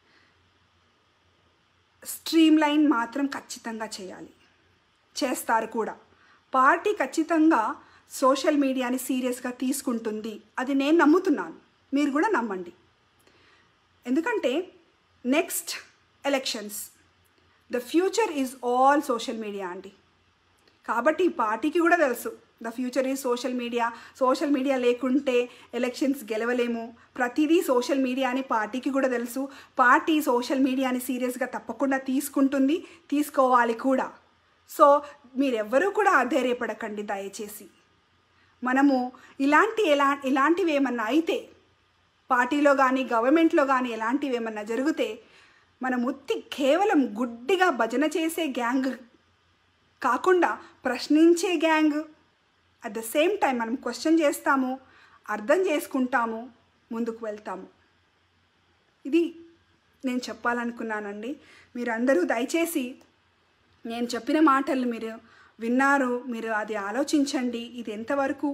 Speaker 1: స్ట్రీమ్ లైన్ మాత్రం ఖచ్చితంగా చేయాలి చేస్తారు కూడా పార్టీ ఖచ్చితంగా సోషల్ మీడియాని సీరియస్గా తీసుకుంటుంది అది నేను నమ్ముతున్నాను మీరు కూడా నమ్మండి ఎందుకంటే next elections the future is all social media అండి కాబట్టి ఈ పార్టీకి కూడా తెలుసు the future is social media social media లేకుంటే ఎలక్షన్స్ గెలవలేము ప్రతిదీ సోషల్ మీడియా అని పార్టీకి కూడా తెలుసు పార్టీ సోషల్ మీడియాని సీరియస్గా తప్పకుండా తీసుకుంటుంది తీసుకోవాలి కూడా సో మీరెవ్వరూ కూడా అధైర్యపడకండి దయచేసి మనము ఇలాంటి ఎలా ఇలాంటివి ఏమన్నా అయితే పార్టీలో కానీ గవర్నమెంట్లో కానీ ఎలాంటివి ఏమన్నా జరిగితే మనం ఉత్తి కేవలం గుడ్డిగా భజన చేసే గ్యాంగ్ కాకుండా ప్రశ్నించే gang at the same time మనం క్వశ్చన్ చేస్తాము అర్థం చేసుకుంటాము ముందుకు వెళ్తాము ఇది నేను చెప్పాలనుకున్నానండి మీరందరూ దయచేసి నేను చెప్పిన మాటలు మీరు విన్నారు మీరు అది ఆలోచించండి ఇది ఎంతవరకు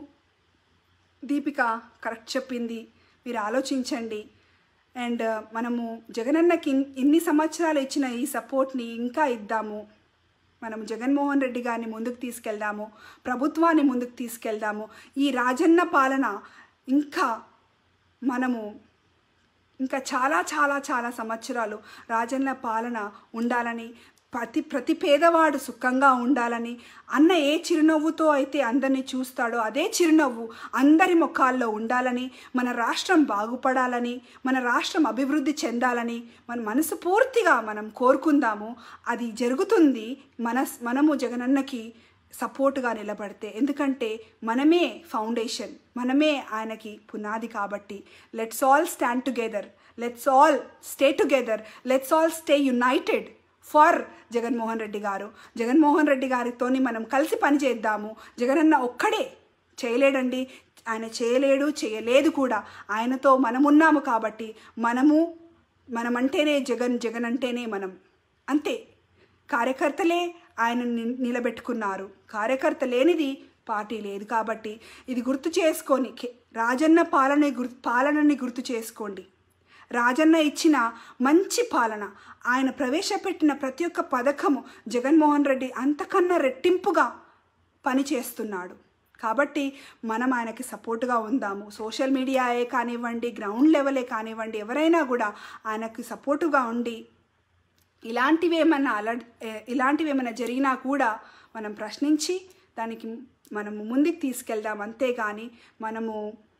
Speaker 1: దీపిక కరెక్ట్ చెప్పింది మీరు ఆలోచించండి అండ్ మనము జగనన్నకి ఇన్- ఇన్ని సంవత్సరాలు ఇచ్చిన ఈ సపోర్ట్ని ఇంకా ఇద్దాము మనం జగన్మోహన్ రెడ్డి గారిని ముందుకు తీసుకెళ్దాము ప్రభుత్వాన్ని ముందుకు తీసుకెళ్దాము ఈ రాజన్న పాలన ఇంకా మనము ఇంకా చాలా చాలా చాలా సంవత్సరాలు రాజన్న పాలన ఉండాలని ప్రతి ప్రతి పేదవాడు సుఖంగా ఉండాలని అన్న ఏ చిరునవ్వుతో అయితే అందరినీ చూస్తాడో అదే చిరునవ్వు అందరి ముఖాల్లో ఉండాలని మన రాష్ట్రం బాగుపడాలని మన రాష్ట్రం అభివృద్ధి చెందాలని మన మనసు పూర్తిగా మనం కోరుకుందాము అది జరుగుతుంది మన మనము జగనన్నకి సపోర్ట్గా నిలబడితే ఎందుకంటే మనమే ఫౌండేషన్ మనమే ఆయనకి పునాది కాబట్టి let's all stand together let's all stay together let's all stay united for Jaganmohan Reddy గారు జగన్మోహన్ రెడ్డి గారితోని మనం కలిసి పనిచేద్దాము జగనన్న ఒక్కడే చేయలేడండి ఆయన చేయలేడు చేయలేదు కూడా ఆయనతో మనమున్నాము కాబట్టి మనము మనమంటేనే జగన్ జగన్ అంటేనే మనం అంతే కార్యకర్తలే ఆయన ని- నిలబెట్టుకున్నారు కార్యకర్త లేనిది పార్టీ లేదు కాబట్టి ఇది గుర్తు చేసుకొని కే- రాజన్న పాలన గుర్తు పాలనని గుర్తు చేసుకోండి రాజన్న ఇచ్చిన మంచి పాలన ఆయన ప్రవేశపెట్టిన ప్రతి ఒక్క పథకము జగన్మోహన్ రెడ్డి అంతకన్నా రెట్టింపుగా పనిచేస్తున్నాడు కాబట్టి మనం ఆయనకి సపోర్ట్గా ఉందాము సోషల్ మీడియాయే కానివ్వండి గ్రౌండ్ లెవెలే కానివ్వండి ఎవరైనా కూడా ఆయనకి సపోర్టుగా ఉండి ఇలాంటివి ఏమన్నా అల ఇలాంటివి ఏమైనా జరిగినా కూడా మనం ప్రశ్నించి దానికి మనము ముందుకు తీసుకెళ్దాం అంతేగాని మనము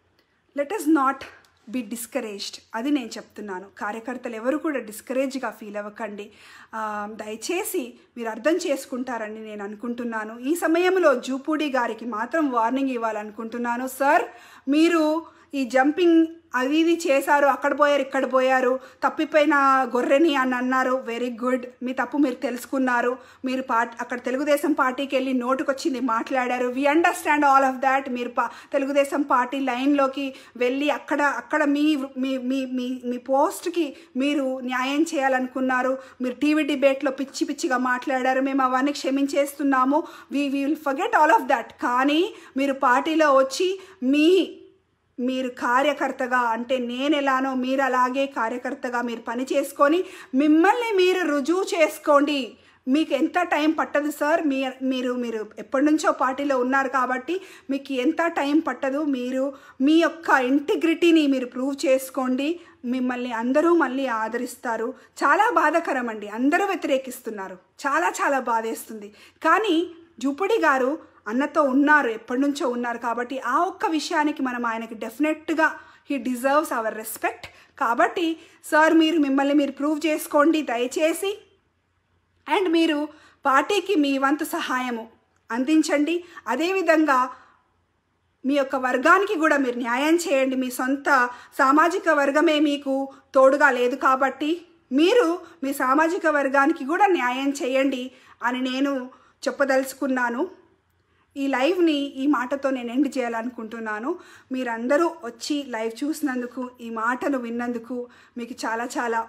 Speaker 1: let us not be discouraged అది నేను చెప్తున్నాను కార్యకర్తలు ఎవరు కూడా డిస్కరేజ్గా ఫీల్ అవ్వకండి ఆ, దయచేసి మీరు అర్థం చేసుకుంటారని నేను అనుకుంటున్నాను ఈ సమయంలో జూపూడి గారికి మాత్రం వార్నింగ్ ఇవ్వాలనుకుంటున్నాను సార్ మీరు ఈ జంపింగ్ అది ఇది చేశారు అక్కడ పోయారు ఇక్కడ పోయారు తప్పిపోయిన గొర్రెని అని అన్నారు వెరీ గుడ్ మీ తప్పు మీరు తెలుసుకున్నారు మీరు పార్ట్ అక్కడ తెలుగుదేశం పార్టీకి వెళ్ళి నోటుకొచ్చింది మాట్లాడారు we understand all of that మీరు పా తెలుగుదేశం పార్టీ లైన్లోకి వెళ్ళి అక్కడ అక్కడ మీ మీ మీ మీ మీ పోస్ట్కి మీరు న్యాయం చేయాలనుకున్నారు మీరు టీవీ డిబేట్లో పిచ్చి పిచ్చిగా మాట్లాడారు మేము అవన్నీ క్షమించేస్తున్నాము we will forget all of that కానీ మీరు పార్టీలో వచ్చి మీ మీరు కార్యకర్తగా అంటే నేను ఎలానో మీరు అలాగే కార్యకర్తగా మీరు పని చేసుకొని మిమ్మల్ని మీరు రుజువు చేసుకోండి మీకు ఎంత టైం పట్టదు సార్ మీ మీరు మీరు ఎప్పటి నుంచో పార్టీలో ఉన్నారు కాబట్టి మీకు ఎంత టైం పట్టదు మీరు మీ యొక్క ఇంటిగ్రిటీని మీరు ప్రూవ్ చేసుకోండి మిమ్మల్ని అందరూ మళ్ళీ ఆదరిస్తారు చాలా బాధాకరం అండి అందరూ వ్యతిరేకిస్తున్నారు చాలా చాలా బాధేస్తుంది కానీ జూపుడి గారు అన్నతో ఉన్నారు ఎప్పటి నుంచో ఉన్నారు కాబట్టి ఆ ఒక్క విషయానికి మనం ఆయనకి డెఫినెట్గా హీ డిజర్వ్స్ అవర్ రెస్పెక్ట్ కాబట్టి సార్ మీరు మిమ్మల్ని మీరు ప్రూవ్ చేసుకోండి దయచేసి అండ్ మీరు పార్టీకి మీ వంతు సహాయము అందించండి అదేవిధంగా మీ యొక్క వర్గానికి కూడా మీరు న్యాయం చేయండి మీ సొంత సామాజిక వర్గమే మీకు తోడుగా లేదు కాబట్టి మీరు మీ సామాజిక వర్గానికి కూడా న్యాయం చేయండి అని నేను చెప్పదలుచుకున్నాను ఈ లైవ్ని ఈ మాటతో నేను ఎండ్ చేయాలనుకుంటున్నాను మీరందరూ వచ్చి లైవ్ చూసినందుకు ఈ మాటను విన్నందుకు మీకు చాలా చాలా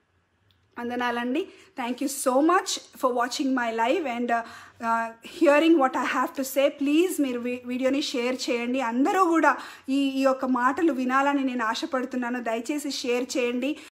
Speaker 1: వందనాలండి thank you so much for watching my live and hearing what I have to say please మీరు వీ- వీడియోని షేర్ చేయండి అందరూ కూడా ఈ ఈ యొక్క మాటలు వినాలని నేను ఆశపడుతున్నాను దయచేసి షేర్ చేయండి